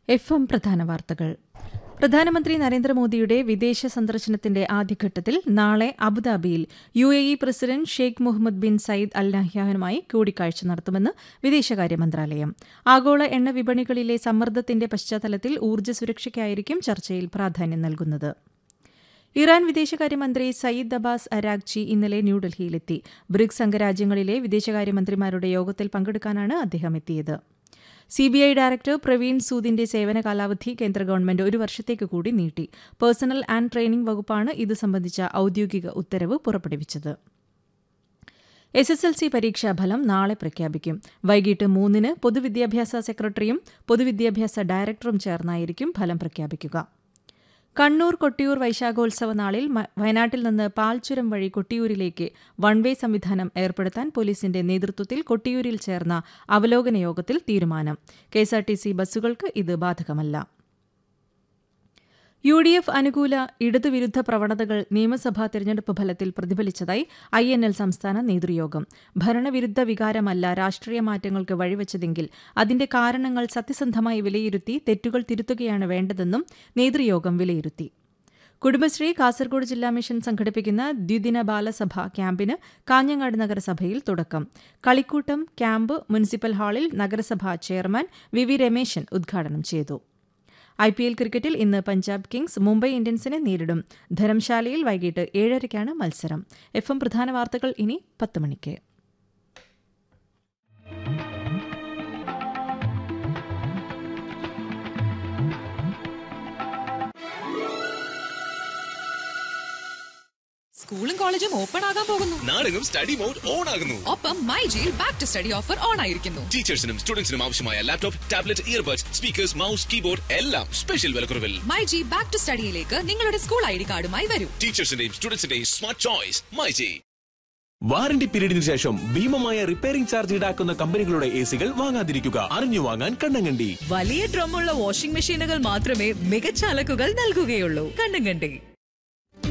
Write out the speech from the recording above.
F M പ്രധാന വാർത്തകൾ പ്രധാനമന്ത്രി നരേന്ദ്രമോദിയുടെ വിദേശ സന്ദർശനത്തിന്റെ ആദ്യഘട്ടത്തിൽ നാളെ അബുദാബിയിൽ U A E president Sheikh Mohamed bin Zayed Al നഹ്യാനുമായി കൂടിക്കാഴ്ച നടത്തുമെന്ന് വിദേശകാര്യ മന്ത്രാലയം ആഗോള എണ്ണ വിപണികളിലെ സമ്മർദ്ദത്തിന്റെ പശ്ചാത്തലത്തിൽ ഊർജ്ജ സുരക്ഷയ്ക്കായിരിക്കും ചർച്ചയിൽ പ്രാധാന്യം നൽകുന്നത് ഇറാൻ വിദേശകാര്യമന്ത്രി സയ്യിദ് അബ്ബാസ് അരാഗ്ചി ഇന്നലെ ന്യൂഡൽഹിയിലെത്തി ബ്രിക്സ് അംഗരാജ്യങ്ങളിലെ വിദേശകാര്യമന്ത്രിമാരുടെ യോഗത്തിൽ പങ്കെടുക്കാനാണ് അദ്ദേഹം എത്തിയത് സിബിഐ ഡയറക്ടർ പ്രവീൺ സൂദിന്റെ സേവന കാലാവധി കേന്ദ്ര ഗവൺമെന്റ് ഒരു വർഷത്തേക്ക് കൂടി നീട്ടി പേഴ്സണൽ ആൻഡ് ട്രെയിനിംഗ് വകുപ്പാണ് ഇത് സംബന്ധിച്ച ഔദ്യോഗിക ഉത്തരവ് പുറപ്പെടുവിച്ചത് എസ് എസ് എൽ സി പരീക്ഷാഫലം നാളെ പ്രഖ്യാപിക്കും വൈകിട്ട് മൂന്നിന് പൊതുവിദ്യാഭ്യാസ സെക്രട്ടറിയും പൊതുവിദ്യാഭ്യാസ ഡയറക്ടറും ചേർന്നായിരിക്കും ഫലം പ്രഖ്യാപിക്കുക കണ്ണൂർ കൊട്ടിയൂർ വൈശാഖോത്സവ നാളിൽ വയനാട്ടിൽ നിന്ന് പാൽച്ചുരം വഴി കൊട്ടിയൂരിലേക്ക് വൺ വേ സംവിധാനം ഏർപ്പെടുത്താൻ പോലീസിന്റെ നേതൃത്വത്തിൽ കൊട്ടിയൂരിൽ ചേർന്ന അവലോകന യോഗത്തിൽ തീരുമാനം കെഎസ്ആർടിസി ബസ്സുകൾക്ക് ഇത് ബാധകമല്ല യു ഡി എഫ് അനുകൂല ഇടതുവിരുദ്ധ പ്രവണതകൾ നിയമസഭാ തെരഞ്ഞെടുപ്പ് ഫലത്തിൽ പ്രതിഫലിച്ചതായി ഐ എൻ എൽ സംസ്ഥാന നേതൃയോഗം ഭരണവിരുദ്ധ വികാരമല്ല രാഷ്ട്രീയ മാറ്റങ്ങൾക്ക് വഴിവെച്ചതെങ്കിൽ അതിന്റെ കാരണങ്ങൾ സത്യസന്ധമായി വിലയിരുത്തി തെറ്റുകൾ തിരുത്തുകയാണ് വേണ്ടതെന്നും നേതൃയോഗം വിലയിരുത്തി കുടുംബശ്രീ കാസർഗോഡ് ജില്ലാ മിഷൻ സംഘടിപ്പിക്കുന്ന ദ്വിദിന ബാലസഭ ക്യാമ്പിന് കാഞ്ഞങ്ങാട് നഗരസഭയിൽ തുടക്കം കളിക്കൂട്ടം ക്യാമ്പ് മുനിസിപ്പൽ ഹാളിൽ നഗരസഭാ ചെയർമാൻ വി വി രമേശൻ ഉദ്ഘാടനം ചെയ്തു ഐ പി എൽ ക്രിക്കറ്റിൽ ഇന്ന് പഞ്ചാബ് കിങ്സ് മുംബൈ ഇന്ത്യൻസിനെ നേരിടും ധരംശാലയിൽ വൈകിട്ട് ഏഴരയ്ക്കാണ് മത്സരം എഫ് എം പ്രധാന വാർത്തകൾ ഇനി പത്ത് മണിക്ക് സ്കൂളും കോളേജും ഓപ്പൺ ആകാൻ പോകുന്നു നാടെങ്ങും സ്റ്റഡി മോഡ് ഓൺ ആകുന്നു ഒപ്പം മൈ ജിയിൽ back to study offer on ആയിരിക്കുന്നു ടീച്ചേഴ്സിനും സ്റ്റുഡൻസിനും ആവശ്യമായ laptop tablet earbuds speakers mouse keyboard എല്ലാം സ്പെഷ്യൽ വിലക്കുറവിൽ മൈ ജി ബാക്ക് ടു സ്റ്റഡിയിലേക്ക് നിങ്ങളുടെ സ്കൂൾ ഐ ഡി കാർഡുമായി വരൂ ടീച്ചേഴ്സിന്റെയും സ്റ്റുഡൻസിന്റെയും സ്മാർട്ട് ചോയ്സ് മൈജി വാറന്റി പീരീഡിന് ശേഷം ഭീമമായ റിപ്പയറിംഗ് ചാർജ് ഈടാക്കുന്ന കമ്പനികളുടെ എ സികൾ വാങ്ങാതിരിക്കുക അറിഞ്ഞു വാങ്ങാൻ കണ്ണങ്കണ്ടി വലിയ ഡ്രമ്മുള്ള വാഷിംഗ് മെഷീനുകൾ മാത്രമേ മികച്ച അലക്കുകൾ നൽകുകയുള്ളൂ കണ്ണും കണ്ടേ